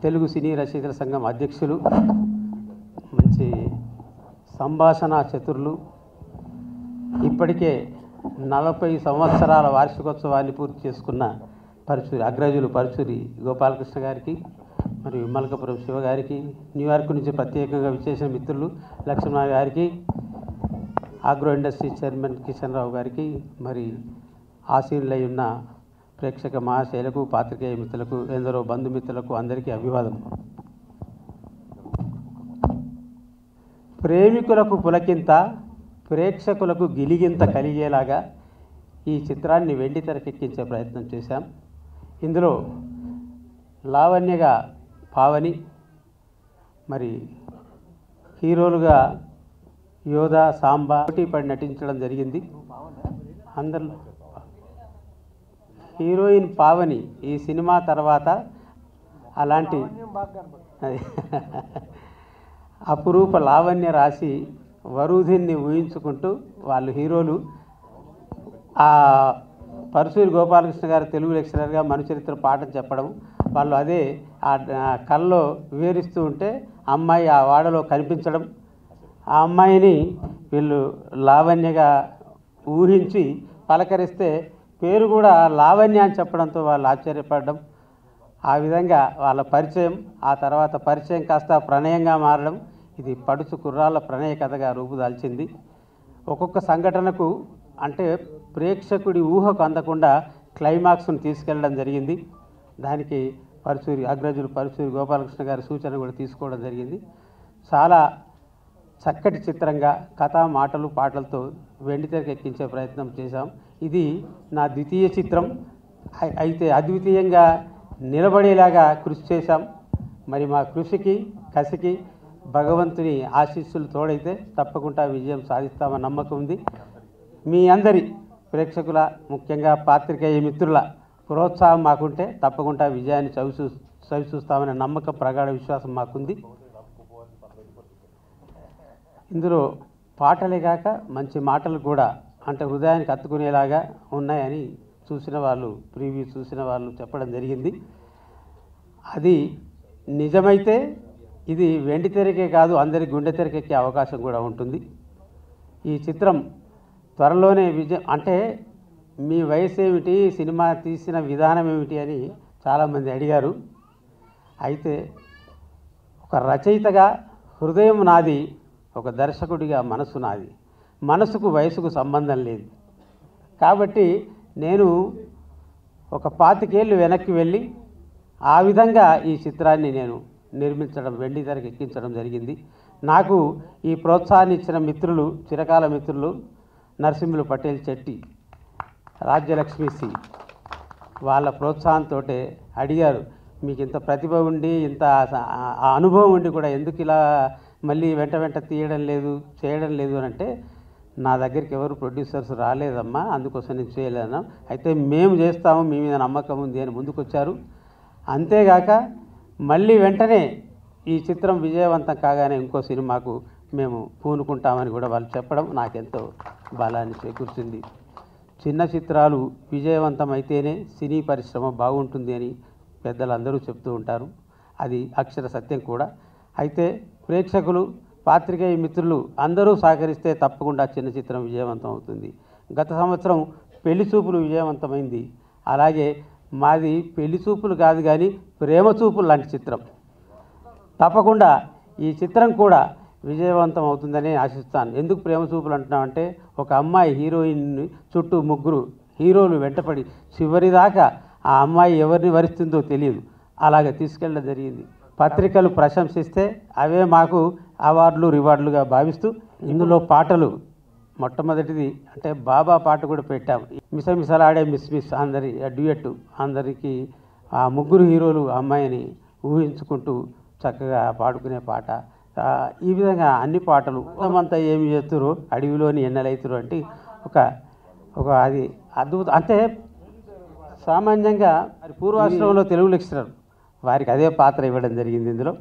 తెలుగు సినీ రచయితల సంఘం అధ్యక్షులు మంచి సంభాషణ చతురులు ఇప్పటికే నలభై సంవత్సరాల వార్షికోత్సవాన్ని పూర్తి చేసుకున్న పరుచూరి అగ్రజులు పరుచూరి గోపాలకృష్ణ గారికి మరియు విమలకపురం శివ గారికి న్యూయార్క్ నుంచి ప్రత్యేకంగా విచ్చేసిన మిత్రులు లక్ష్మణ గారికి agro industry chairman Kishan Rao గారికి మరి ఆసీనులై ఉన్న ప్రేక్షక మహాశైలకు పాత్రికేయ మిత్రులకు ఎందరో బంధుమిత్రులకు అందరికీ అభివాదం ప్రేమికులకు పులకింత ప్రేక్షకులకు గిలిగింత కలిగేలాగా ఈ చిత్రాన్ని వెండి తెరకెక్కించే ప్రయత్నం చేశాం ఇందులో లావణ్యగా పావని మరి హీరోలుగా యోధ సాంబా పోటీ పడి నటించడం జరిగింది అందరిలో హీరోయిన్ పావని ఈ సినిమా తర్వాత అలాంటి అది అపురూప లావణ్య రాసి వరుధిని ఊహించుకుంటూ వాళ్ళు హీరోలు ఆ పరశూరి గోపాలకృష్ణ గారు తెలుగు లెక్చరర్గా మనుచరిత్ర పాఠం చెప్పడం వాళ్ళు అదే ఆ ఆ కల్లో వివరిస్తూ ఉంటే అమ్మాయి ఆ వాడలో కనిపించడం ఆ అమ్మాయిని వీళ్ళు లావణ్యగా ఊహించి పలకరిస్తే పేరు కూడా లావణ్య అని చెప్పడంతో వాళ్ళు ఆశ్చర్యపడడం ఆ విధంగా వాళ్ళ పరిచయం ఆ తర్వాత పరిచయం కాస్త ప్రణయంగా మారడం ఇది పడుచు కుర్రాళ్ళ ప్రణయ కథగా రూపుదాల్చింది ఒక్కొక్క సంఘటనకు అంటే ప్రేక్షకుడి ఊహకు అందకుండా క్లైమాక్స్ను తీసుకెళ్ళడం జరిగింది దానికి పరుచూరి అగ్రజులు పరుచూరి గోపాలకృష్ణ గారి సూచన కూడా తీసుకోవడం జరిగింది చాలా చక్కటి చిత్రంగా కథ మాటలు పాటలతో వెండి తెరకు ఎక్కించే ప్రయత్నం చేశాం ఇది నా ద్వితీయ చిత్రం అయి- అయితే అద్వితీయంగా నిలబడేలాగా కృషి చేశాం మరి మా కృషికి కసికి భగవంతుని ఆశీస్సులు తోడైతే తప్పకుండా విజయం సాధిస్తామన్న నమ్మకం ఉంది మీ అందరి ప్రేక్షకుల ముఖ్యంగా పాత్రికేయ మిత్రుల ప్రోత్సాహం మాకుంటే తప్పకుండా విజయాన్ని చవిచూ చవిచూస్తామనే నమ్మకం ప్రగాఢ విశ్వాసం మాకుంది ఇందులో పాటలే కాక మంచి మాటలు కూడా అంటే హృదయానికి హత్తుకునేలాగా ఉన్నాయని చూసిన వాళ్ళు ప్రీవ్యూ చూసిన వాళ్ళు చెప్పడం జరిగింది అది నిజమైతే ఇది వెండి తెరకే కాదు అందరి గుండె తెరకెక్కే అవకాశం కూడా ఉంటుంది ఈ చిత్రం త్వరలోనే విజయం అంటే మీ వయసు ఏమిటి సినిమా తీసిన విధానం ఏమిటి అని చాలామంది అడిగారు అయితే ఒక రచయితగా హృదయం నాది ఒక దర్శకుడిగా మనసు నాది మనసుకు వయసుకు సంబంధం లేదు కాబట్టి నేను ఒక పాతికేళ్ళు వెనక్కి వెళ్ళి ఆ విధంగా ఈ చిత్రాన్ని నేను నిర్మించడం వెండి తెరకు ఎక్కించడం జరిగింది నాకు ఈ ప్రోత్సాహాన్ని ఇచ్చిన మిత్రులు చిరకాల మిత్రులు నరసింహులు పటేల్ చెట్టి రాజ్యలక్ష్మి సి వాళ్ళ ప్రోత్సాహంతో అడిగారు మీకు ఇంత ప్రతిభ ఉండి ఇంత ఆ- ఆ అనుభవం ఉండి కూడా ఎందుకు ఇలా మళ్ళీ వెంట వెంట తీయడం లేదు చేయడం లేదు అని అంటే నా దగ్గరికి ఎవరు ప్రొడ్యూసర్స్ రాలేదమ్మా అందుకోసం నేను చేయలేను అయితే మేము చేస్తాము మీ మీద నమ్మకం ఉంది అని ముందుకొచ్చారు అంతేగాక మళ్ళీ వెంటనే ఈ చిత్రం విజయవంతం కాగానే ఇంకో సినిమాకు మేము పూనుకుంటామని కూడా వాళ్ళు చెప్పడం నాకెంతో బలాన్ని చేకూర్చింది చిన్న చిత్రాలు విజయవంతమైతేనే సినీ పరిశ్రమ బాగుంటుంది అని పెద్దలందరూ చెప్తూ ఉంటారు అది అక్షర సత్యం కూడా అయితే ప్రేక్షకులు పాత్రికేయ మిత్రులు అందరూ సహకరిస్తే తప్పకుండా చిన్న చిత్రం విజయవంతం అవుతుంది గత సంవత్సరం పెళ్లి చూపులు విజయవంతమైంది అలాగే మాది పెళ్లి చూపులు కాదు కానీ ప్రేమ చూపులు లాంటి చిత్రం తప్పకుండా ఈ చిత్రం కూడా విజయవంతం అవుతుందని ఆశిస్తాను ఎందుకు ప్రేమ చూపులు అంటున్నామంటే ఒక అమ్మాయి హీరోయిన్ చుట్టూ ముగ్గురు హీరోలు వెంటపడి చివరిదాకా ఆ అమ్మాయి ఎవరిని వరిస్తుందో తెలియదు అలాగే తీసుకెళ్ళడం జరిగింది పత్రికలు ప్రశంసిస్తే అవే మాకు అవార్డులు రివార్డులుగా భావిస్తూ ఇందులో పాటలు మొట్టమొదటిది అంటే బాబా పాట కూడా పెట్టాం మిసమిసలాడే మిస్ మిస్ అందరి డ్యూయట్ అందరికీ ఆ ముగ్గురు హీరోలు ఆ అమ్మాయిని ఊహించుకుంటూ చక్కగా పాడుకునే పాట ఆ, ఈ విధంగా అన్ని పాటలు అంతా ఏమి చేస్తురు అడవిలోని ఎన్నెలైతురు అంటే ఒక ఒక అది అద్భుతం అంటే సామాన్యంగా మరి పూర్వాశ్రమంలో తెలుగు లెక్చరర్ వారికి అదే పాత్ర ఇవ్వడం జరిగింది ఇందులో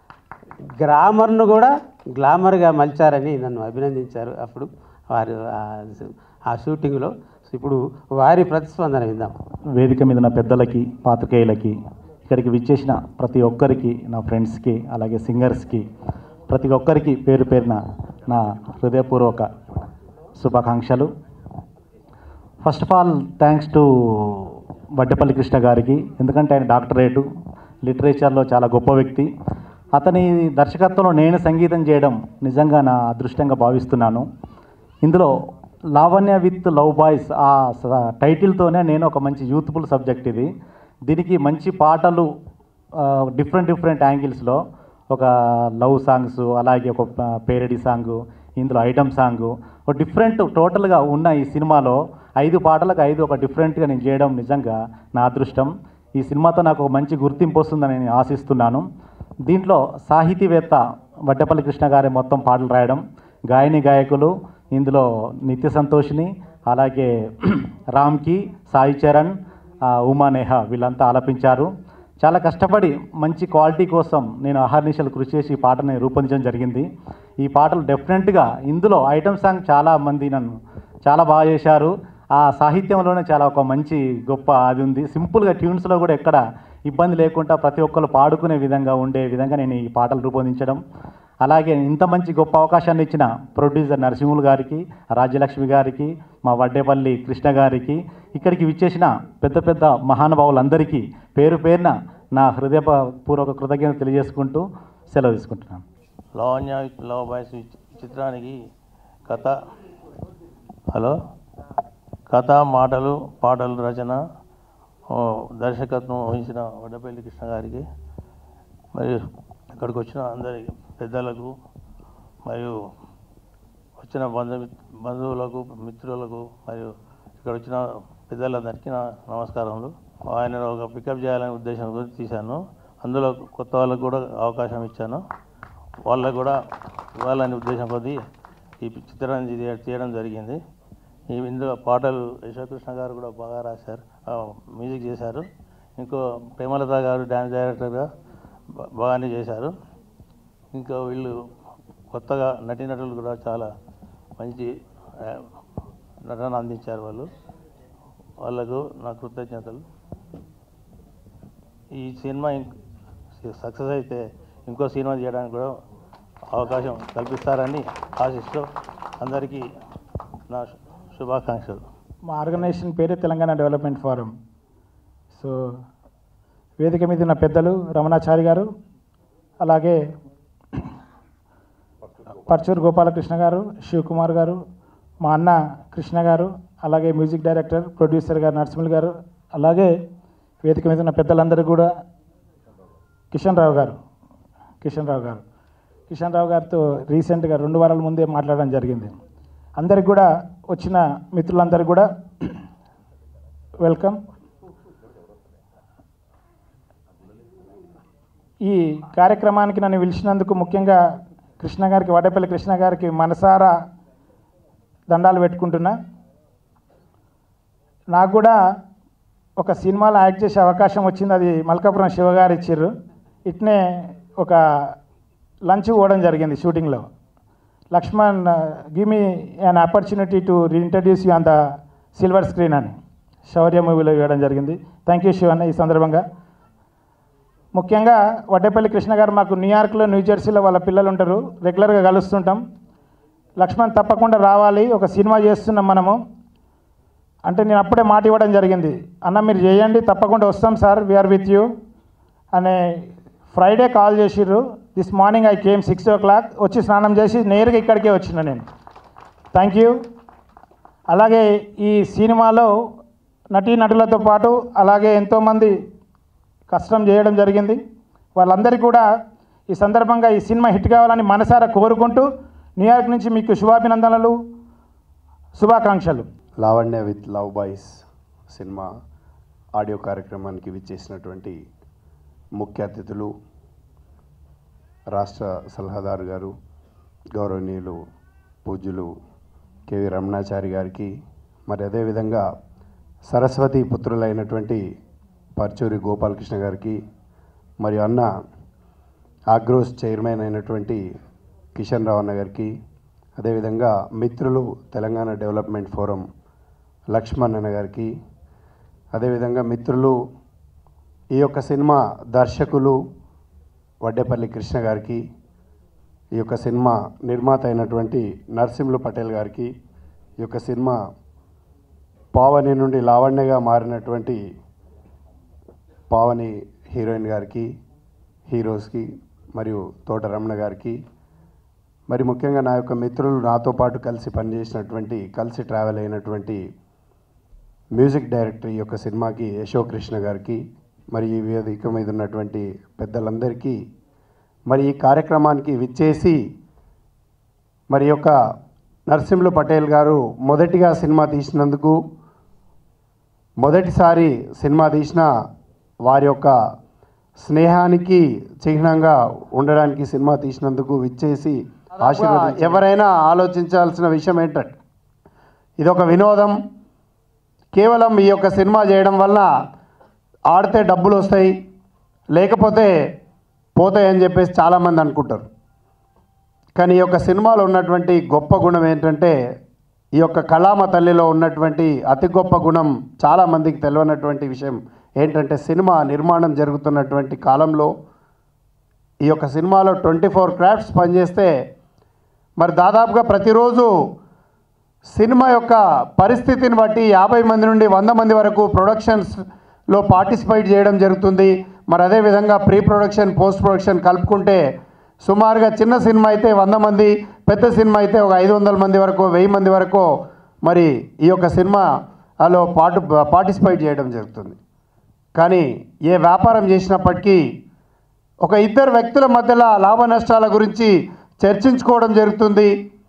గ్రామర్ను కూడా గ్లామర్గా మలిచారని నన్ను అభినందించారు అప్పుడు వారు ఆ- ఆ షూటింగ్లో ఇప్పుడు వారి ప్రతిస్పందన విందాం వేదిక మీద ఉన్న పెద్దలకి పాత్రికేయులకి ఇక్కడికి విచ్చేసిన ప్రతి ఒక్కరికి నా ఫ్రెండ్స్కి అలాగే సింగర్స్కి ప్రతి ఒక్కరికి పేరు పేరున నా హృదయపూర్వక శుభాకాంక్షలు first of all thanks to Vaddepalli Krishna గారికి ఎందుకంటే ఆయన డాక్టరేటు లిటరేచర్లో చాలా గొప్ప వ్యక్తి అతని దర్శకత్వంలో నేను సంగీతం చేయడం నిజంగా నా అదృష్టంగా భావిస్తున్నాను ఇందులో లావణ్య విత్ లవ్ బాయ్స్ ఆ స- టైటిల్తోనే నేను ఒక మంచి యూత్ఫుల్ సబ్జెక్ట్ ఇది దీనికి మంచి పాటలు డిఫరెంట్ డిఫరెంట్ యాంగిల్స్లో ఒక లవ్ సాంగ్స్ అలాగే ఒక పేరడీ సాంగ్ ఇందులో ఐటమ్ సాంగ్ ఒక డిఫరెంట్ టోటల్గా ఉన్న ఈ సినిమాలో ఐదు పాటలకు ఐదు ఒక డిఫరెంట్గా నేను చేయడం నిజంగా నా అదృష్టం ఈ సినిమాతో నాకు ఒక మంచి గుర్తింపు వస్తుందని నేను ఆశిస్తున్నాను దీంట్లో సాహితీవేత్త వడ్డపల్లి కృష్ణ గారి మొత్తం పాటలు రాయడం గాయని గాయకులు ఇందులో నిత్య సంతోషిని అలాగే రామ్కి సాయి చరణ్ ఆ, ఉమా నేహ వీళ్ళంతా ఆలపించారు చాలా కష్టపడి మంచి క్వాలిటీ కోసం నేను అహర్నిశలు కృషి చేసి ఈ పాటని రూపొందించడం జరిగింది ఈ పాటలు డెఫినెట్గా ఇందులో ఐటమ్ సాంగ్ చాలా మంది నన్ను చాలా బాగా చేశారు ఆ సాహిత్యంలోనే చాలా ఒక మంచి గొప్ప అది ఉంది సింపుల్గా ట్యూన్స్లో కూడా ఎక్కడ ఇబ్బంది లేకుండా ప్రతి ఒక్కరు పాడుకునే విధంగా ఉండే విధంగా నేను ఈ పాటలు రూపొందించడం అలాగే ఇంత మంచి గొప్ప అవకాశాన్ని ఇచ్చిన ప్రొడ్యూసర్ నరసింహులు గారికి రాజ్యలక్ష్మి గారికి మా వడ్డేపల్లి కృష్ణ గారికి ఇక్కడికి విచ్చేసిన పెద్ద పెద్ద మహానుభావులందరికీ పేరు పేరున నా హృదయపూర్వక కృతజ్ఞత తెలియజేసుకుంటూ సెలవు తీసుకుంటున్నాను లావణ్య విత్ లవ్ బాయ్స్ ఈ చిత్రానికి కథ హలో కథ మాటలు పాటలు రచన ఓ, దర్శకత్వం వహించిన వడ్డపల్లి కృష్ణ గారికి మరియు ఇక్కడికి వచ్చిన అందరి పెద్దలకు మరియు వచ్చిన బంధు బంధువులకు మిత్రులకు మరియు ఇక్కడ వచ్చిన పెద్దలందరికీ నా నమస్కారములు ఆయన ఒక పికప్ చేయాలనే ఉద్దేశం గురించి తీశాను అందులో కొత్త వాళ్ళకు కూడా అవకాశం ఇచ్చాను వాళ్ళకు కూడా ఇవ్వాలనే ఉద్దేశం కొద్దీ ఈ చిత్రాన్ని తీ- తీయడం జరిగింది ఈ ఇందులో పాటలు యశోకృష్ణ గారు కూడా బాగా రాశారు ఆ, మ్యూజిక్ చేశారు ఇంకో ప్రేమలత గారు డ్యాన్స్ డైరెక్టర్గా బా- బాగానే చేశారు ఇంకా వీళ్ళు కొత్తగా నటీనటులు కూడా చాలా మంచి ఆ, నటన అందించారు వాళ్ళు వాళ్ళకు నా కృతజ్ఞతలు ఈ సినిమా సక్సెస్ అయితే ఇంకో సినిమా చేయడానికి కూడా అవకాశం కల్పిస్తారని ఆశిస్తూ అందరికీ నా శు- శుభాకాంక్షలు మా ఆర్గనైజేషన్ పేరే తెలంగాణ డెవలప్మెంట్ ఫోరం సో వేదిక మీద ఉన్న పెద్దలు రమణాచారి గారు అలాగే పర్చూరు గోపాలకృష్ణ గారు శివకుమార్ గారు మా అన్న కృష్ణ గారు అలాగే మ్యూజిక్ డైరెక్టర్ ప్రొడ్యూసర్ గారు నరసింహులు గారు అలాగే వేదిక మీద ఉన్న పెద్దలందరూ కూడా కిషన్ రావు గారు కిషన్ రావు గారు కిషన్ రావు గారితో రీసెంట్గా రెండు వారాల ముందే మాట్లాడడం జరిగింది అందరికి కూడా వచ్చిన మిత్రులందరికీ కూడా వెల్కమ్ ఈ కార్యక్రమానికి నన్ను పిలిచినందుకు ముఖ్యంగా కృష్ణ గారికి వాడేపల్లి కృష్ణ గారికి మనసారా దండాలు పెట్టుకుంటున్నా నాకు కూడా ఒక సినిమాలో యాక్ట్ చేసే అవకాశం వచ్చింది అది మల్కాపురం శివ గారు ఇచ్చారు ఇట్నే ఒక లంచ్ పోవడం జరిగింది షూటింగ్లో Lakshman give me an opportunity to reintroduce you on the silver screen అని శౌర్య మూవీలో ఇవ్వడం జరిగింది థ్యాంక్ యూ శివ అన్న ఈ సందర్భంగా ముఖ్యంగా వడ్డేపల్లి కృష్ణ గారు మాకు న్యూయార్క్లో న్యూ జెర్సీలో వాళ్ళ పిల్లలు ఉంటారు రెగ్యులర్గా కలుస్తుంటాం లక్ష్మణ్ తప్పకుండా రావాలి ఒక సినిమా చేస్తున్నాం మనము అంటే నేను అప్పుడే మాట ఇవ్వడం జరిగింది అన్న మీరు చేయండి తప్పకుండా వస్తాం సార్ వీఆర్ విత్ యూ అనే ఫ్రైడే కాల్ చేసిర్రు this morning I came six o'clock వచ్చి స్నానం చేసి నేరుగా ఇక్కడికే వచ్చిన నేను థ్యాంక్ యూ అలాగే ఈ సినిమాలో నటీ నటులతో పాటు అలాగే ఎంతోమంది కష్టం చేయడం జరిగింది వాళ్ళందరికీ కూడా ఈ సందర్భంగా ఈ సినిమా హిట్ కావాలని మనసారా కోరుకుంటూ న్యూయార్క్ నుంచి మీకు శుభాభినందనలు శుభాకాంక్షలు లావణ్య విత్ లవ్ బాయ్స్ సినిమా ఆడియో కార్యక్రమానికి విచ్చేసినటువంటి ముఖ్య అతిథులు రాష్ట్ర సలహాదారు గారు గౌరవనీయులు పూజ్యులు కెవి రమణాచారి గారికి మరి అదేవిధంగా సరస్వతి పుత్రులైనటువంటి పర్చూరి గోపాలకృష్ణ గారికి మరియు అన్న ఆగ్రోస్ చైర్మన్ అయినటువంటి కిషన్ రావు అన్న గారికి అదేవిధంగా మిత్రులు తెలంగాణ డెవలప్మెంట్ ఫోరం లక్ష్మణ్ అన్న గారికి అదేవిధంగా మిత్రులు ఈ యొక్క సినిమా దర్శకులు వడ్డేపల్లి కృష్ణ గారికి ఈ యొక్క సినిమా నిర్మాత అయినటువంటి నరసింహులు పటేల్ గారికి ఈ యొక్క సినిమా పావని నుండి లావణ్యగా మారినటువంటి పావని హీరోయిన్ గారికి హీరోస్కి మరియు తోట రమణ గారికి మరి ముఖ్యంగా నా యొక్క మిత్రులు నాతో పాటు కలిసి పనిచేసినటువంటి కలిసి ట్రావెల్ అయినటువంటి మ్యూజిక్ డైరెక్టర్ ఈ యొక్క సినిమాకి యశోక్ కృష్ణ గారికి మరి ఈ వేదిక మీద ఉన్నటువంటి పెద్దలందరికీ మరి ఈ కార్యక్రమానికి విచ్చేసి మరి యొక్క నరసింహులు పటేల్ గారు మొదటిగా సినిమా తీసినందుకు మొదటిసారి సినిమా తీసిన వారి యొక్క స్నేహానికి చిహ్నంగా ఉండడానికి సినిమా తీసినందుకు విచ్చేసి ఆశీర్వాద ఎవరైనా ఆలోచించాల్సిన విషయం ఏంటంటే ఇది ఒక వినోదం కేవలం ఈ యొక్క సినిమా చేయడం వల్ల ఆడితే డబ్బులు వస్తాయి లేకపోతే పోతాయని చెప్పేసి చాలామంది అనుకుంటారు కానీ ఈ యొక్క సినిమాలో ఉన్నటువంటి గొప్ప గుణం ఏంటంటే ఈ యొక్క కళామ తల్లిలో ఉన్నటువంటి అతి గొప్ప గుణం చాలామందికి తెలియనటువంటి విషయం ఏంటంటే సినిమా నిర్మాణం జరుగుతున్నటువంటి కాలంలో ఈ యొక్క సినిమాలో ట్వంటీ ఫోర్ క్రాఫ్ట్స్ పనిచేస్తే మరి దాదాపుగా ప్రతిరోజు సినిమా యొక్క పరిస్థితిని బట్టి యాభై మంది నుండి వంద మంది వరకు ప్రొడక్షన్స్లో పార్టిసిపేట్ చేయడం జరుగుతుంది మరి అదేవిధంగా ప్రీ ప్రొడక్షన్ పోస్ట్ ప్రొడక్షన్ కలుపుకుంటే సుమారుగా చిన్న సినిమా అయితే వంద మంది పెద్ద సినిమా అయితే ఒక ఐదు వందల మంది వరకు వెయ్యి మంది వరకు మరి ఈ యొక్క సినిమాలో పాటు పార్టిసిపేట్ చేయడం జరుగుతుంది కానీ ఏ వ్యాపారం చేసినప్పటికీ ఒక ఇద్దరు వ్యక్తుల మధ్యలో లాభ నష్టాల గురించి చర్చించుకోవడం జరుగుతుంది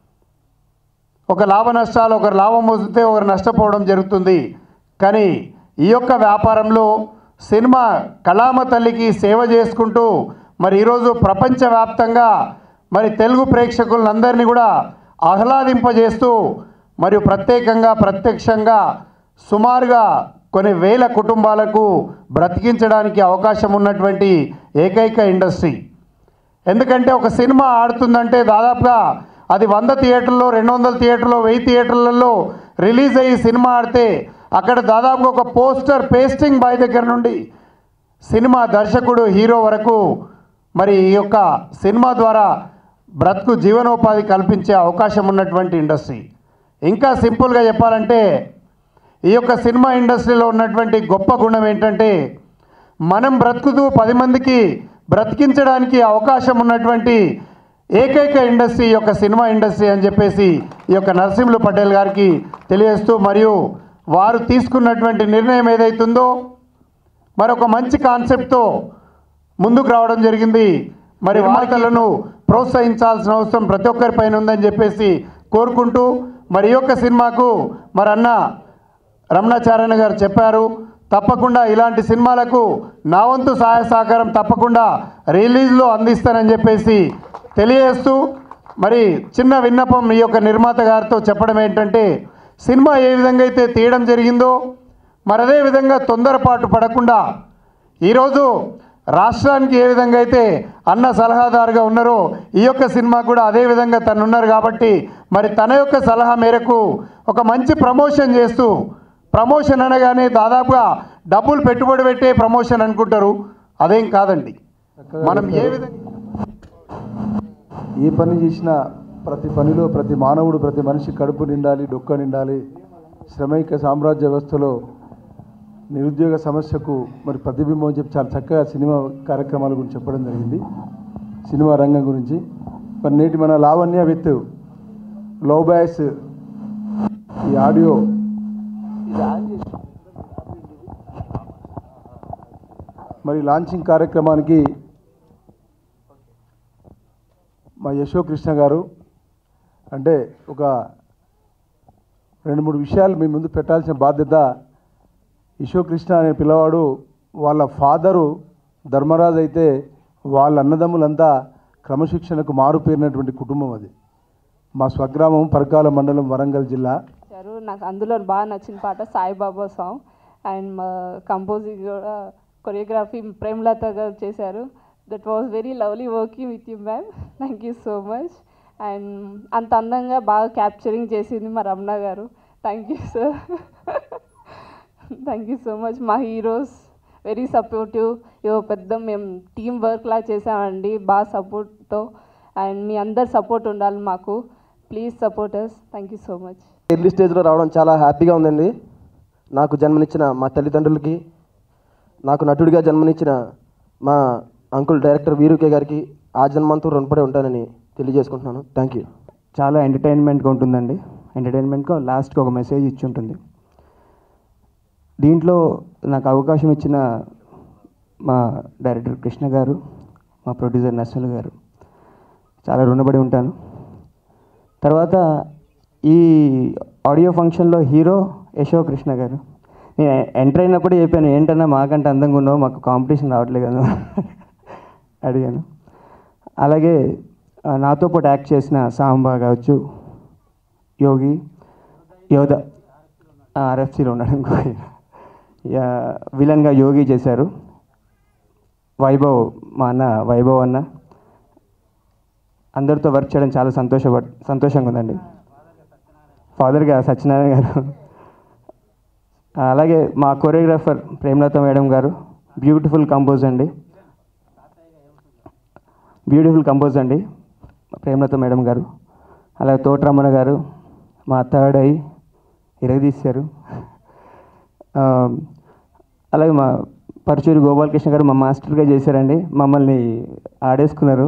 ఒక లాభ నష్టాలు ఒకరు లాభం వస్తే ఒకరు నష్టపోవడం జరుగుతుంది కానీ ఈ యొక్క వ్యాపారంలో సినిమా కళామ తల్లికి సేవ చేసుకుంటూ మరి ఈరోజు ప్రపంచవ్యాప్తంగా మరి తెలుగు ప్రేక్షకులందరినీ కూడా ఆహ్లాదింపజేస్తూ మరియు ప్రత్యేకంగా ప్రత్యక్షంగా సుమారుగా కొన్ని వేల కుటుంబాలకు బ్రతికించడానికి అవకాశం ఉన్నటువంటి ఏకైక ఇండస్ట్రీ ఎందుకంటే ఒక సినిమా ఆడుతుందంటే దాదాపుగా అది వంద థియేటర్లో రెండు వందల థియేటర్లో వెయ్యి థియేటర్లలో రిలీజ్ అయ్యి సినిమా ఆడితే అక్కడ దాదాపుగా ఒక పోస్టర్ పేస్టింగ్ బాయ్ దగ్గర నుండి సినిమా దర్శకుడు హీరో వరకు మరి ఈ యొక్క సినిమా ద్వారా బ్రతుకు జీవనోపాధి కల్పించే అవకాశం ఉన్నటువంటి ఇండస్ట్రీ ఇంకా సింపుల్గా చెప్పాలంటే ఈ యొక్క సినిమా ఇండస్ట్రీలో ఉన్నటువంటి గొప్ప గుణం ఏంటంటే మనం బ్రతుకుతూ పది మందికి బ్రతికించడానికి అవకాశం ఉన్నటువంటి ఏకైక ఇండస్ట్రీ ఈ యొక్క సినిమా ఇండస్ట్రీ అని చెప్పేసి ఈ యొక్క నరసింహులు పటేల్ గారికి తెలియజేస్తూ మరియు వారు తీసుకున్నటువంటి నిర్ణయం ఏదైతుందో మరొక మంచి కాన్సెప్ట్తో ముందుకు రావడం జరిగింది మరి వార్తలను ప్రోత్సహించాల్సిన అవసరం ప్రతి ఒక్కరి పైన ఉందని చెప్పేసి కోరుకుంటూ మరి ఈ యొక్క సినిమాకు మరి అన్న రమణాచార్య గారు చెప్పారు తప్పకుండా ఇలాంటి సినిమాలకు నా వంతు సహాయ సహకారం తప్పకుండా రిలీజ్లో అందిస్తానని చెప్పేసి తెలియజేస్తూ మరి చిన్న విన్నపం ఈ యొక్క నిర్మాత గారితో చెప్పడం ఏంటంటే సినిమా ఏ విధంగా అయితే తీయడం జరిగిందో మరి అదే విధంగా తొందరపాటు పడకుండా ఈరోజు రాష్ట్రానికి ఏ విధంగా అయితే అన్న సలహాదారుగా ఉన్నారో ఈ యొక్క సినిమా కూడా అదే విధంగా తను ఉన్నారు కాబట్టి మరి తన యొక్క సలహా మేరకు ఒక మంచి ప్రమోషన్ చేస్తూ ప్రమోషన్ అనగానే దాదాపుగా డబ్బులు పెట్టుబడి పెట్టే ప్రమోషన్ అనుకుంటారు అదేం కాదండి మనం ఏ విధంగా ఏ పని చేసినా ప్రతి పనిలో ప్రతి మానవుడు ప్రతి మనిషి కడుపు నిండాలి డొక్క నిండాలి శ్రమైక సామ్రాజ్య వ్యవస్థలో నిరుద్యోగ సమస్యకు మరి ప్రతిబింబం అని చెప్పి చాలా చక్కగా సినిమా కార్యక్రమాల గురించి చెప్పడం జరిగింది సినిమా రంగం గురించి మరి నేటి మన లావణ్య విత్ లవ్ బ్యాస్ ఈ ఆడియో మరి లాంచింగ్ కార్యక్రమానికి మా యశో కృష్ణ గారు అంటే ఒక రెండు మూడు విషయాలు మీ ముందు పెట్టాల్సిన బాధ్యత యశో కృష్ణ అనే పిల్లవాడు వాళ్ళ ఫాదరు ధర్మరాజు అయితే వాళ్ళ అన్నదమ్ములంతా క్రమశిక్షణకు మారుపేరినటువంటి కుటుంబం అది మా స్వగ్రామం పరకాల మండలం వరంగల్ జిల్లా ఇచ్చారు నాకు అందులో బాగా నచ్చిన పాట సాయిబాబా సాంగ్ అండ్ మా కంపోజింగ్ కూడా కొరియోగ్రఫీ ప్రేమలత గారు చేశారు that was very lovely working with you ma'am thank you so much and అంత అందంగా బాగా క్యాప్చరింగ్ చేసింది మా రమణ గారు thank you sir thank you so much మా హీరోస్ వెరీ సపోర్టివ్ ఇవో పెద్ద మేము టీం వర్క్లా చేసామండి బాగా సపోర్ట్తో అండ్ మీ అందరు సపోర్ట్ ఉండాలి మాకు please support us thank you so much early స్టేజ్లో రావడం చాలా హ్యాపీగా ఉందండి నాకు జన్మనిచ్చిన మా తల్లిదండ్రులకి నాకు నటుడిగా జన్మనిచ్చిన మా అంకుల్ డైరెక్టర్ వీరుకే గారికి ఆ జన్మంతో రుణపడి ఉంటానని తెలియజేసుకుంటున్నాను థ్యాంక్ యూ చాలా ఎంటర్టైన్మెంట్గా ఉంటుందండి ఎంటర్టైన్మెంట్గా లాస్ట్కి ఒక మెసేజ్ ఇచ్చి ఉంటుంది దీంట్లో నాకు అవకాశం ఇచ్చిన మా డైరెక్టర్ కృష్ణ గారు మా ప్రొడ్యూసర్ నర్సల్ గారు చాలా రుణపడి ఉంటాను తర్వాత ఈ ఆడియో ఫంక్షన్లో హీరో యశో కృష్ణ గారు నేను ఎంటర్ అయినప్పుడు చెప్పాను ఏంటన్నా మాకంటే అందంగా ఉన్నావు మాకు కాంపిటీషన్ రావట్లేదు కదా అడిగాను అలాగే ఆ, నాతో పాటు యాక్ట్ చేసిన సాంబా కావచ్చు యోగి యోధ ఆర్ఎఫ్సీలో ఉన్నాడు ఇంకో యా, విలన్గా యోగి చేశారు వైభవ్ మా అన్న వైభవ్ అన్న అందరితో వర్క్ చేయడం చాలా సంతోషపడ సంతోషంగా ఉందండి ఫాదర్గా సత్యనారాయణ గారు అలాగే మా కొరియోగ్రాఫర్ ప్రేమలత మేడం గారు బ్యూటిఫుల్ కంపోజ్ అండి బ్యూటిఫుల్ కంపోజ్ అండి ప్రేమలత మేడం గారు అలాగే తోటరమణ గారు మా థర్డ్ ఐ ఇరగదీశారు ఆ, అలాగే మా పరచూరి గోపాలకృష్ణ గారు మా మాస్టర్గా చేశారండి మమ్మల్ని ఆడేసుకున్నారు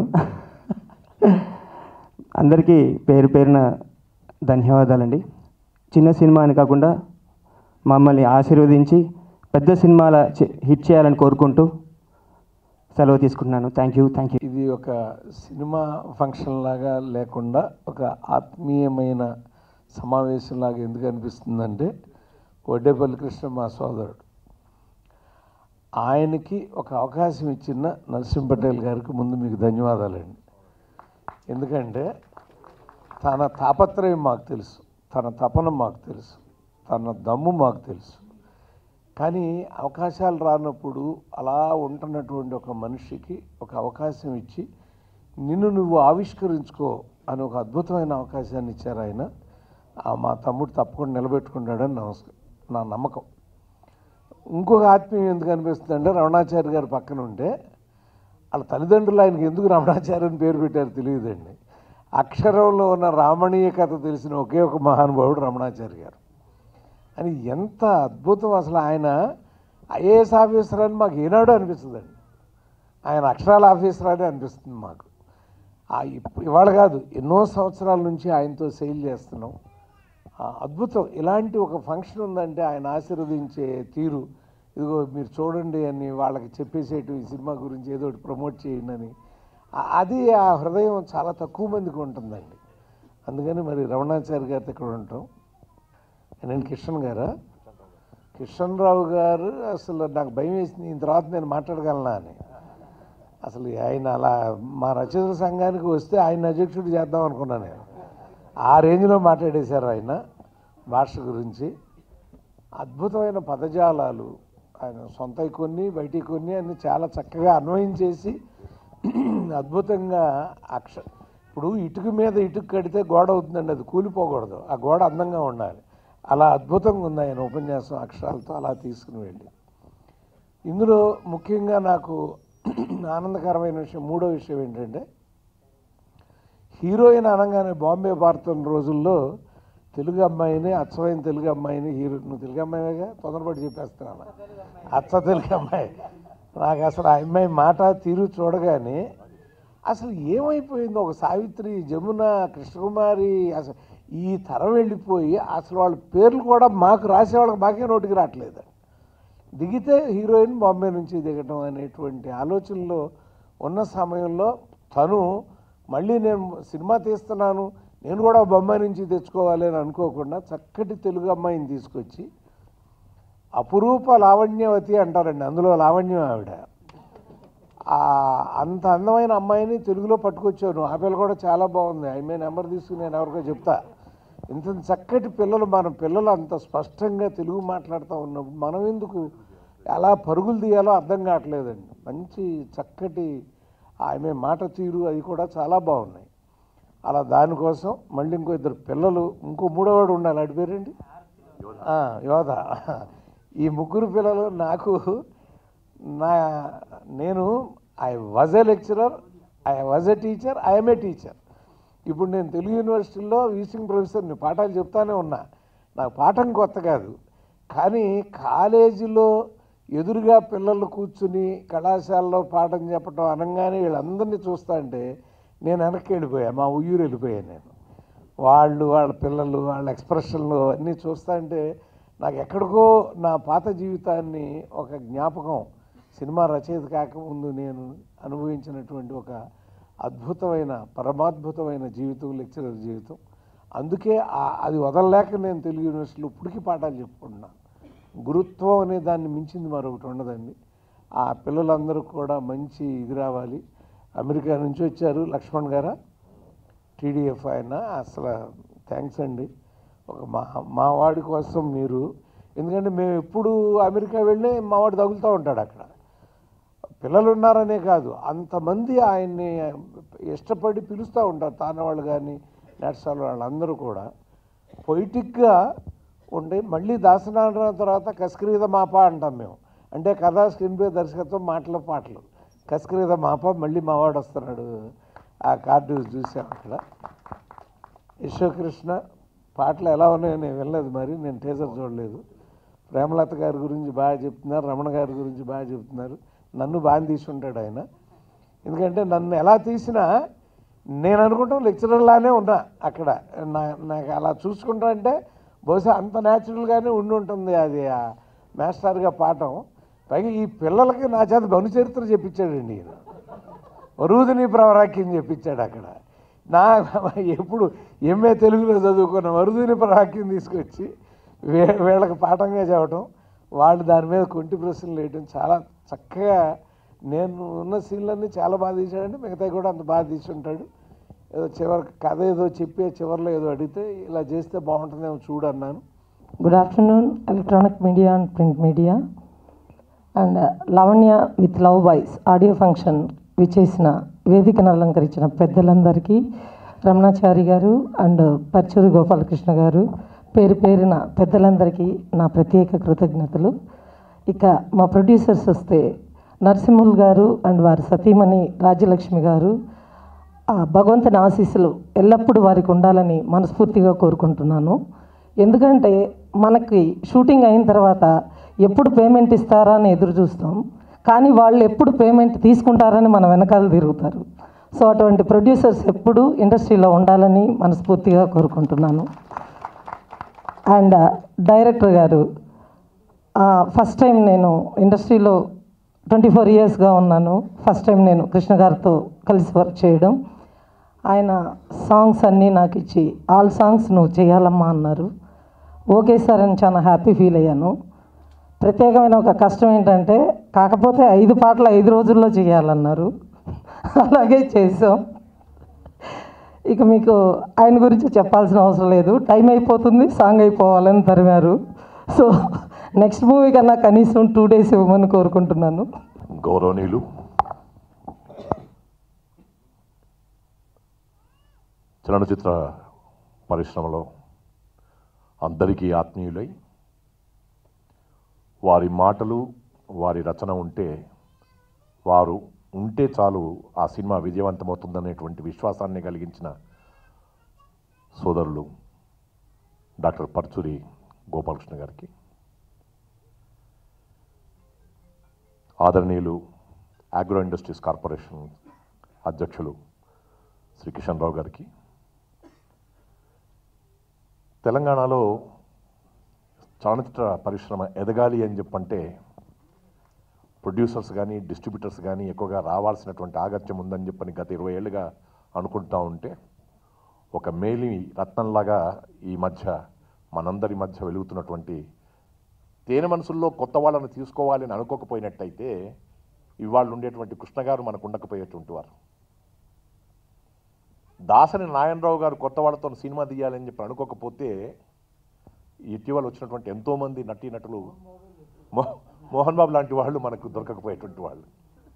అందరికీ పేరు పేరున ధన్యవాదాలండి చిన్న సినిమా అని కాకుండా మమ్మల్ని ఆశీర్వదించి పెద్ద సినిమాల చే- హిట్ చేయాలని కోరుకుంటూ సెలవు తీసుకుంటున్నాను థ్యాంక్ యూ థ్యాంక్ యూ ఇది ఒక సినిమా ఫంక్షన్ లాగా లేకుండా ఒక ఆత్మీయమైన సమావేశంలాగా ఎందుకు అనిపిస్తుందంటే వడ్డేపల్లి కృష్ణ మా సోదరుడు ఆయనకి ఒక అవకాశం ఇచ్చిన నరసింహ పటేల్ గారికి ముందు మీకు ధన్యవాదాలండి ఎందుకంటే తన తాపత్రయం మాకు తెలుసు తన తపన మాకు తెలుసు తన దమ్ము మాకు తెలుసు కానీ అవకాశాలు రానప్పుడు అలా ఉంటున్నటువంటి ఒక మనిషికి ఒక అవకాశం ఇచ్చి నిన్ను నువ్వు ఆవిష్కరించుకో అని ఒక అద్భుతమైన అవకాశాన్ని ఇచ్చారు ఆయన ఆ మా తమ్ముడు తప్పకుండా నిలబెట్టుకుంటాడని నమస్కారం నా నమ్మకం ఇంకొక ఆత్మీయం ఎందుకు అనిపిస్తుంది అంటే రమణాచారి గారు పక్కన ఉంటే వాళ్ళ తల్లిదండ్రులు ఆయనకి ఎందుకు రమణాచారి అని పేరు పెట్టారు తెలియదండి అక్షరంలో ఉన్న రామణీయ కథ తెలిసిన ఒకే ఒక మహానుభావుడు రమణాచారి గారు అని ఎంత అద్భుతం అసలు ఆయన ఐఏఎస్ ఆఫీసర్ అని మాకు ఏనాడు అనిపిస్తుందండి ఆయన అక్షరాల ఆఫీసర్ అని అనిపిస్తుంది మాకు ఆ ఇప్పు- ఇవాళ కాదు ఎన్నో సంవత్సరాల నుంచి ఆయనతో సెయిల్ చేస్తున్నాం ఆ అద్భుతం ఇలాంటి ఒక ఫంక్షన్ ఉందంటే ఆయన ఆశీర్వదించే తీరు ఇదిగో మీరు చూడండి అని వాళ్ళకి చెప్పేసేటు ఈ సినిమా గురించి ఏదో ఒకటి ప్రమోట్ చేయండి అని ఆ- అది ఆ హృదయం చాలా తక్కువ మందికి ఉంటుందండి అందుకని మరి రమణాచారి గారితో ఇక్కడ ఉంటాం నేను కిషన్ గారా కిషన్ రావు గారు అసలు నాకు భయం వేసింది ఈ తర్వాత నేను మాట్లాడగలనా అని అసలు ఆయన అలా మా రచయితల సంఘానికి వస్తే ఆయన అధ్యక్షుడు చేద్దాం అనుకున్నాను నేను ఆ రేంజ్లో మాట్లాడేశారు ఆయన భాష గురించి అద్భుతమైన పదజాలాలు ఆయన సొంత కొన్ని బయటి కొన్ని అన్ని చాలా చక్కగా అన్వయించేసి అద్భుతంగా అక్ష ఇప్పుడు ఇటుక మీద ఇటుక కడితే గోడ అవుతుందండి అది కూలిపోకూడదు ఆ గోడ అందంగా ఉండాలి అలా అద్భుతంగా ఉంది ఆయన ఉపన్యాసం అక్షరాలతో అలా తీసుకుని వెళ్ళి ఇందులో ముఖ్యంగా నాకు ఆనందకరమైన విషయం మూడో విషయం ఏంటంటే హీరోయిన్ అనగానే బాంబే భారతం రోజుల్లో తెలుగు అమ్మాయిని అచ్చమైన తెలుగు అమ్మాయిని హీరో నువ్వు తెలుగు అమ్మాయిగా తొందరపడి చెప్పేస్తున్నాను అచ్చ తెలుగు అమ్మాయి నాకు అసలు ఆ అమ్మాయి మాట తీరు చూడగానే అసలు ఏమైపోయిందో ఒక సావిత్రి జమున కృష్ణకుమారి అసలు ఈ తరం వెళ్ళిపోయి అసలు వాళ్ళ పేర్లు కూడా మాకు రాసేవాళ్ళకి మాకే నోటికి రావట్లేదు దిగితే హీరోయిన్ బాంబే నుంచి దిగటం అనేటువంటి ఆలోచనలో ఉన్న సమయంలో తను మళ్ళీ నేను సినిమా తీస్తున్నాను నేను కూడా బొంబాయి నుంచి తెచ్చుకోవాలి అని అనుకోకుండా చక్కటి తెలుగు అమ్మాయిని తీసుకొచ్చి అపురూప లావణ్యవతి అంటారండి అందులో లావణ్యం ఆవిడ ఆ అంత అందమైన అమ్మాయిని తెలుగులో పట్టుకొచ్చాను ఆ పిల్ల కూడా చాలా బాగుంది ఆమె నెంబర్ తీసుకుని నేను ఎవరికో చెప్తా ఇంత చక్కటి పిల్లలు మన పిల్లలు అంత స్పష్టంగా తెలుగు మాట్లాడుతూ ఉన్నప్పుడు మనం ఎందుకు ఎలా పరుగులు తీయాలో అర్థం కావట్లేదండి మంచి చక్కటి ఆమె మాట తీరు అది కూడా చాలా బాగున్నాయి అలా దానికోసం మళ్ళీ ఇంకో ఇద్దరు పిల్లలు ఇంకో మూడోవాడు ఉండాలి అడి పేరేంటి ఆ, యోధ ఈ ముగ్గురు పిల్లలు నాకు నా నేను I was a lecturer I was a teacher I'm a teacher ఇప్పుడు నేను తెలుగు యూనివర్సిటీలో వీసింగ్ ప్రొఫెసర్ని పాఠాలు చెప్తానే ఉన్నా నాకు పాఠం కొత్త కాదు కానీ కాలేజీలో ఎదురుగా పిల్లలు కూర్చుని కళాశాలలో పాఠం చెప్పడం అనగానే వీళ్ళందరినీ చూస్తా అంటే నేను వెనక్కి వెళ్ళిపోయా మా ఊరు వెళ్ళిపోయాను నేను వాళ్ళు వాళ్ళ పిల్లలు వాళ్ళ ఎక్స్ప్రెషన్లు అన్నీ చూస్తా అంటే నాకు ఎక్కడికో నా పాత జీవితాన్ని ఒక జ్ఞాపకం సినిమా రచయిత కాకముందు నేను అనుభవించినటువంటి ఒక అద్భుతమైన పరమాద్భుతమైన జీవితం లెక్చరర్ జీవితం అందుకే ఆ- అది వదలలేక నేను తెలుగు యూనివర్సిటీలో ఇప్పటికీ పాఠాలు చెప్పుకుంటున్నాను గురుత్వం అనే దాన్ని మించింది మరొకటి ఉండదండి ఆ పిల్లలందరూ కూడా మంచి ఇది రావాలి అమెరికా నుంచి వచ్చారు లక్ష్మణ్ గారా టీడీఎఫ్ ఆయన అసలు థ్యాంక్స్ అండి ఒక మా మా వాడి కోసం మీరు ఎందుకంటే మేము ఎప్పుడు అమెరికా వెళ్ళి మా వాడు తగులుతూ ఉంటాడు అక్కడ పిల్లలు ఉన్నారనే కాదు అంతమంది ఆయన్ని ఇష్టపడి పిలుస్తూ ఉంటారు తానవాళ్ళు కానీ నట్సాలు వాళ్ళందరూ కూడా పొయిటిక్గా ఉండి మళ్ళీ దాసనారాయణ తర్వాత కస్కరీద మాప అంటాం మేము అంటే కథా స్క్రీన్ ప్లే దర్శకత్వం మాటల పాటలు కస్కరీద మాప మళ్ళీ మావాడు వస్తున్నాడు ఆ కార్డు చూసాం అక్కడ యశోకృష్ణ పాటలు ఎలా ఉన్నాయో నేను వినలేదు మరి నేను టీజర్ చూడలేదు ప్రేమలత గారి గురించి బాగా చెప్తున్నారు రమణ గారి గురించి బాగా చెప్తున్నారు నన్ను బాగా తీసుంటాడు ఆయన ఎందుకంటే నన్ను ఎలా తీసినా నేను అనుకుంటాం లెక్చరర్లానే ఉన్నా అక్కడ నా నాకు అలా చూసుకుంటా అంటే బహుశా అంత న్యాచురల్గానే ఉండి ఉంటుంది అది ఆ మాస్టర్గా పాఠం పైగా ఈ పిల్లలకి నా చేత బను చరిత్ర చెప్పించాడండి ఈయన వరుదిని ప్రవరాఖ్యం చెప్పించాడు అక్కడ నా ఎప్పుడు ఎంఏ తెలుగులో చదువుకున్న వరుదిని ప్రవాక్యం తీసుకొచ్చి వే వీళ్ళకి పాఠంగా చెప్పడం వాళ్ళు దాని మీద కొంటి ప్రశ్నలు వేయడం చాలా చక్కగా నేను ఉన్న సీన్లన్నీ చాలా బాగా తీశాడంటే మిగతా కూడా అంత బాగా తీసి ఉంటాడు ఏదో చివరి కథ ఏదో చెప్పి చివరిలో ఏదో అడిగితే ఇలా చేస్తే బాగుంటుందేమో చూడన్నాను Good afternoon, electronic media and print media. And Lavanya with love boys audio function విచ్చేసిన వేదికను అలంకరించిన పెద్దలందరికీ రమణాచారి గారు అండ్ పర్చూరి గోపాలకృష్ణ గారు పేరు పేరున పెద్దలందరికీ నా ప్రత్యేక కృతజ్ఞతలు ఇక మా ప్రొడ్యూసర్స్ వస్తే నరసింహుల్ గారు అండ్ వారి సతీమణి రాజ్యలక్ష్మి గారు ఆ భగవంతుని ఆశీస్సులు ఎల్లప్పుడూ వారికి ఉండాలని మనస్ఫూర్తిగా కోరుకుంటున్నాను ఎందుకంటే మనకి షూటింగ్ అయిన తర్వాత ఎప్పుడు పేమెంట్ ఇస్తారా అని ఎదురు చూస్తాం కానీ వాళ్ళు ఎప్పుడు పేమెంట్ తీసుకుంటారని మన వెనకాల తిరుగుతారు సో అటువంటి ప్రొడ్యూసర్స్ ఎప్పుడు ఇండస్ట్రీలో ఉండాలని మనస్ఫూర్తిగా కోరుకుంటున్నాను అండ్ డైరెక్టర్ గారు ఫస్ట్ టైం నేను ఇండస్ట్రీలో ట్వంటీ ఫోర్ ఇయర్స్గా ఉన్నాను ఫస్ట్ టైం నేను కృష్ణ గారితో కలిసి వర్క్ చేయడం ఆయన సాంగ్స్ అన్నీ నాకు ఇచ్చి ఆల్ సాంగ్స్ నువ్వు చేయాలమ్మా అన్నారు ఓకే సార్ అని చాలా హ్యాపీ ఫీల్ అయ్యాను ప్రత్యేకమైన ఒక కష్టం ఏంటంటే కాకపోతే ఐదు పాటలు ఐదు రోజుల్లో చేయాలన్నారు అలాగే చేసాం ఇక మీకు ఆయన గురించి చెప్పాల్సిన అవసరం లేదు టైం అయిపోతుంది సాంగ్ అయిపోవాలని తరిమారు సో నెక్స్ట్ మూవీ కన్నా కనీసం టూ డేస్ ఇవ్వమని కోరుకుంటున్నాను గౌరవనీయులు చలనచిత్ర పరిశ్రమలో అందరికీ ఆత్మీయులై వారి మాటలు వారి రచన ఉంటే వారు ఉంటే చాలు ఆ సినిమా విజయవంతమవుతుందనేటువంటి విశ్వాసాన్ని కలిగించిన సోదరులు డాక్టర్ పర్చూరి గోపాలకృష్ణ గారికి ఆదరణీయులు ఆగ్రో ఇండస్ట్రీస్ కార్పొరేషన్ అధ్యక్షులు శ్రీ కిషన్ రావు గారికి తెలంగాణలో చలనచిత్ర పరిశ్రమ ఎదగాలి అని చెప్పంటే ప్రొడ్యూసర్స్ కానీ డిస్ట్రిబ్యూటర్స్ కానీ ఎక్కువగా రావాల్సినటువంటి ఆగత్యం ఉందని చెప్పని గత ఇరవై ఏళ్ళుగా అనుకుంటా ఉంటే ఒక మేలి రత్నంలాగా ఈ మధ్య మనందరి మధ్య వెలుగుతున్నటువంటి తేనె మనసుల్లో కొత్త వాళ్ళని తీసుకోవాలని అనుకోకపోయినట్టయితే ఇవాళ ఉండేటువంటి కృష్ణ గారు మనకు ఉండకపోయేటువంటి వారు దాసరి నారాయణరావు గారు కొత్త వాళ్ళతో సినిమా తీయాలని చెప్పి అనుకోకపోతే ఇటీవల వచ్చినటువంటి ఎంతోమంది నటీనటులు మో మోహన్ బాబు లాంటి వాళ్ళు మనకు దొరకకపోయేటువంటి వాళ్ళు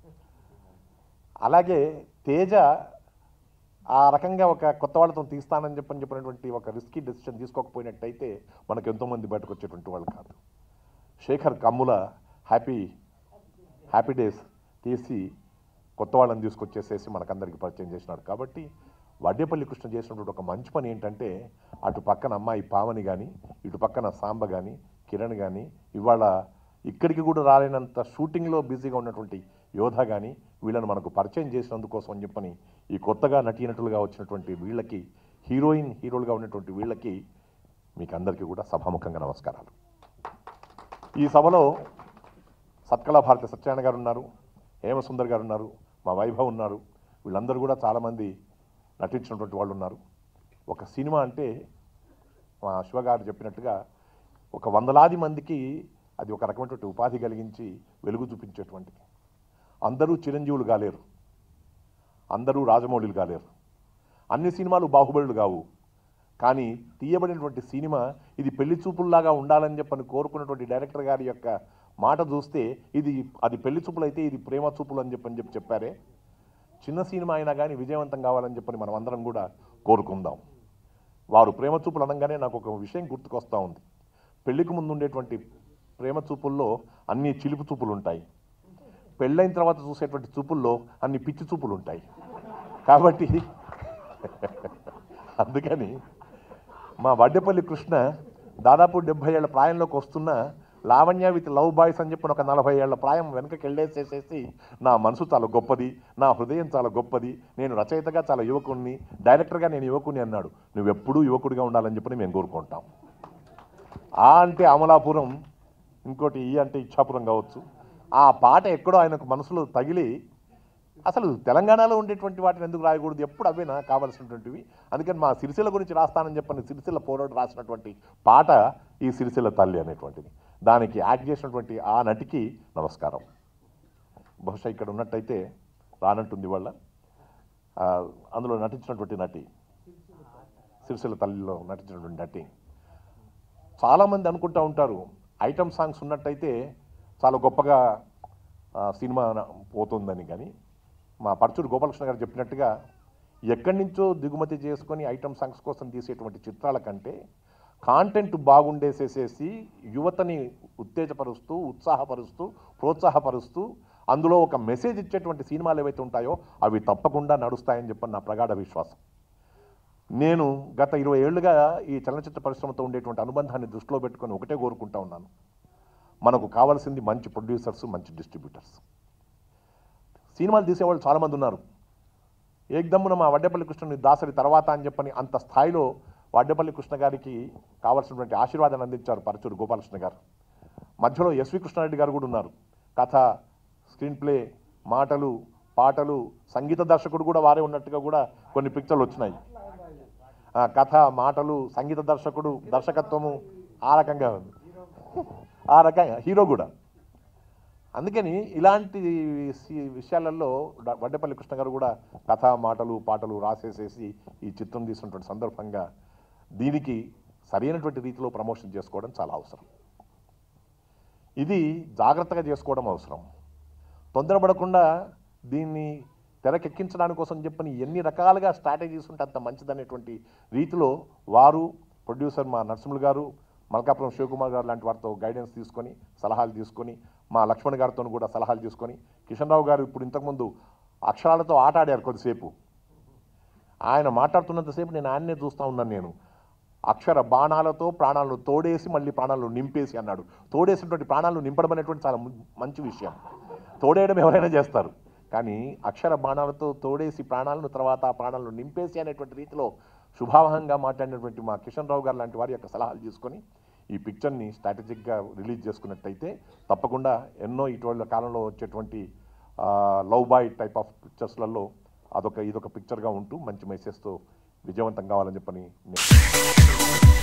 అలాగే తేజ ఆ రకంగా ఒక కొత్త వాళ్ళతో తీస్తానని చెప్పని చెప్పినటువంటి ఒక రిస్కీ డెసిషన్ తీసుకోకపోయినట్టయితే మనకు ఎంతోమంది బయటకు వచ్చేటువంటి వాళ్ళు కాదు Shekhar Kammula happy happy days తీసి కొత్త వాళ్ళని తీసుకొచ్చేసేసి మనకందరికి పరిచయం చేసినాడు కాబట్టి వడ్డేపల్లి కృష్ణ చేసినటువంటి ఒక మంచి పని ఏంటంటే అటు పక్కన అమ్మాయి పావని కానీ ఇటు పక్కన సాంబ కానీ కిరణ్ కానీ ఇవాళ ఇక్కడికి కూడా రాలేనంత షూటింగ్లో బిజీగా ఉన్నటువంటి యోధ కానీ వీళ్ళని మనకు పరిచయం చేసినందుకోసం అని చెప్పని ఈ కొత్తగా నటీనటులుగా వచ్చినటువంటి వీళ్ళకి హీరోయిన్ హీరోలుగా ఉన్నటువంటి వీళ్ళకి మీకు అందరికీ కూడా సభాముఖంగా నమస్కారాలు ఈ సభలో సత్కళా భారతి సత్యనారాయణ గారు ఉన్నారు హేమసుందర్ గారు ఉన్నారు మా వైభవ్ ఉన్నారు వీళ్ళందరూ కూడా చాలామంది నటించినటువంటి వాళ్ళు ఉన్నారు ఒక సినిమా అంటే మా శివ గారు చెప్పినట్టుగా ఒక వందలాది మందికి అది ఒక రకమైనటువంటి ఉపాధి కలిగించి వెలుగు చూపించేటువంటిది అందరూ చిరంజీవులు కాలేరు అందరూ రాజమౌళిలు కాలేరు అన్ని సినిమాలు బాహుబలులు కావు కానీ తీయబడినటువంటి సినిమా ఇది పెళ్లి చూపుల్లాగా ఉండాలని చెప్పని కోరుకున్నటువంటి డైరెక్టర్ గారి యొక్క మాట చూస్తే ఇది అది పెళ్లి చూపులు అయితే ఇది ప్రేమ చూపులు అని చెప్పని చెప్పి చెప్పారే చిన్న సినిమా అయినా కానీ విజయవంతం కావాలని చెప్పని మనం అందరం కూడా కోరుకుందాం వారు ప్రేమ చూపులు అనగానే నాకు ఒక విషయం గుర్తుకొస్తూ ఉంది పెళ్లికి ముందు ఉండేటువంటి ప్రేమ చూపుల్లో అన్ని చిలుపు చూపులు ఉంటాయి పెళ్ళైన తర్వాత చూసేటువంటి చూపుల్లో అన్ని పిచ్చి చూపులు ఉంటాయి కాబట్టి అందుకని మా వడ్డేపల్లి కృష్ణ దాదాపు డెబ్బై ఏళ్ళ ప్రాయంలోకి వస్తున్న లావణ్య విత్ లవ్ బాయ్స్ అని చెప్పిన ఒక నలభై ఏళ్ల ప్రాయం వెనకకి వెళ్ళేసేసేసి నా మనసు చాలా గొప్పది నా హృదయం చాలా గొప్పది నేను రచయితగా చాలా యువకుడిని డైరెక్టర్గా నేను యువకుని అన్నాడు నువ్వు ఎప్పుడూ యువకుడిగా ఉండాలని చెప్పి మేము కోరుకుంటాం ఆ అంటే అమలాపురం ఇంకోటి ఈ అంటే ఇచ్చాపురం కావచ్చు ఆ పాట ఎక్కడో ఆయనకు మనసులో తగిలి అసలు తెలంగాణలో ఉండేటువంటి వాటిని ఎందుకు రాయకూడదు ఎప్పుడు అవేనా కావాల్సినటువంటివి అందుకని మా సిరిసిల్ల గురించి రాస్తానని చెప్పని సిరిసిల్ల పోరాడు రాసినటువంటి పాట ఈ సిరిసిల్ల తల్లి అనేటువంటిది దానికి యాక్ట్ చేసినటువంటి ఆ నటికి నమస్కారం బహుశా ఇక్కడ ఉన్నట్టయితే రానంటుంది వాళ్ళ అందులో నటించినటువంటి నటి సిరిసిల్ల తల్లిలో నటించినటువంటి నటి చాలామంది అనుకుంటూ ఉంటారు ఐటమ్ సాంగ్స్ ఉన్నట్టయితే చాలా గొప్పగా ఆ, సినిమా పోతుందని కానీ మా పరచూరు గోపాలకృష్ణ గారు చెప్పినట్టుగా ఎక్కడి నుంచో దిగుమతి చేసుకొని ఐటమ్ సాంగ్స్ కోసం తీసేటువంటి చిత్రాల కంటే కాంటెంట్ బాగుండేసేసేసి యువతని ఉత్తేజపరుస్తూ ఉత్సాహపరుస్తూ ప్రోత్సాహపరుస్తూ అందులో ఒక మెసేజ్ ఇచ్చేటువంటి సినిమాలు ఏవైతే ఉంటాయో అవి తప్పకుండా నడుస్తాయని చెప్పని నా ప్రగాఢ విశ్వాసం నేను గత ఇరవై ఏళ్ళుగా ఈ చలనచిత్ర పరిశ్రమతో ఉండేటువంటి అనుబంధాన్ని దృష్టిలో పెట్టుకొని ఒకటే కోరుకుంటా ఉన్నాను మనకు కావాల్సింది మంచి ప్రొడ్యూసర్స్ మంచి డిస్ట్రిబ్యూటర్స్ సినిమాలు తీసేవాళ్ళు చాలామంది ఉన్నారు ఏకదమ్మున మా వడ్డేపల్లి కృష్ణని దాసరి తర్వాత అని చెప్పని అంత స్థాయిలో వడ్డేపల్లి కృష్ణ గారికి కావాల్సినటువంటి ఆశీర్వాదాన్ని అందించారు పరచూరు గోపాలకృష్ణ గారు మధ్యలో ఎస్వి కృష్ణారెడ్డి గారు కూడా ఉన్నారు కథ స్క్రీన్ ప్లే మాటలు పాటలు సంగీత దర్శకుడు కూడా వారే ఉన్నట్టుగా కూడా కొన్ని పిక్చర్లు వచ్చినాయి ఆ కథ మాటలు సంగీత దర్శకుడు దర్శకత్వము ఆ రకంగా ఉంది ఆ రకంగా హీరో కూడా అందుకని ఇలాంటి సి- విషయాలలో డ- వడ్డేపల్లి కృష్ణ గారు కూడా కథ మాటలు పాటలు రాసేసేసి ఈ చిత్రం తీసినటువంటి సందర్భంగా దీనికి సరైనటువంటి రీతిలో ప్రమోషన్ చేసుకోవడం చాలా అవసరం ఇది జాగ్రత్తగా చేసుకోవడం అవసరం తొందరపడకుండా దీన్ని తెరకెక్కించడానికి కోసం చెప్పని ఎన్ని రకాలుగా స్ట్రాటజీస్ ఉంటే అంత మంచిదనేటువంటి రీతిలో వారు ప్రొడ్యూసర్ మా నరసింహులు గారు మల్కాపురం శివకుమార్ గారు లాంటి వారితో గైడెన్స్ తీసుకొని సలహాలు తీసుకొని మా లక్ష్మణ్ గారితో కూడా సలహాలు తీసుకొని కిషన్ రావు గారు ఇప్పుడు ఇంతకుముందు అక్షరాలతో ఆట ఆడారు కొద్దిసేపు ఆయన మాట్లాడుతున్నంతసేపు నేను ఆయన్నే చూస్తూ ఉన్నాను నేను అక్షర బాణాలతో ప్రాణాలను తోడేసి మళ్ళీ ప్రాణాలను నింపేసి అన్నాడు తోడేసినటువంటి ప్రాణాలను నింపడం అనేటువంటి చాలా ము- మంచి విషయం తోడేయడం ఎవరైనా చేస్తారు కానీ అక్షర బాణాలతో తోడేసి ప్రాణాలను తర్వాత ఆ ప్రాణాలను నింపేసి అనేటువంటి రీతిలో శుభావహంగా మాట్లాడినటువంటి మా కిషన్ రావు గారు లాంటి వారి యొక్క సలహాలు తీసుకొని ఈ పిక్చర్ని స్ట్రాటజిక్గా రిలీజ్ చేసుకున్నట్టయితే తప్పకుండా ఎన్నో ఇటీవల కాలంలో వచ్చేటువంటి లవ్ బాయ్ టైప్ ఆఫ్ పిక్చర్స్లలో అదొక ఇదొక పిక్చర్గా ఉంటూ మంచి మెసేజ్తో విజయవంతం కావాలని చెప్పని నేను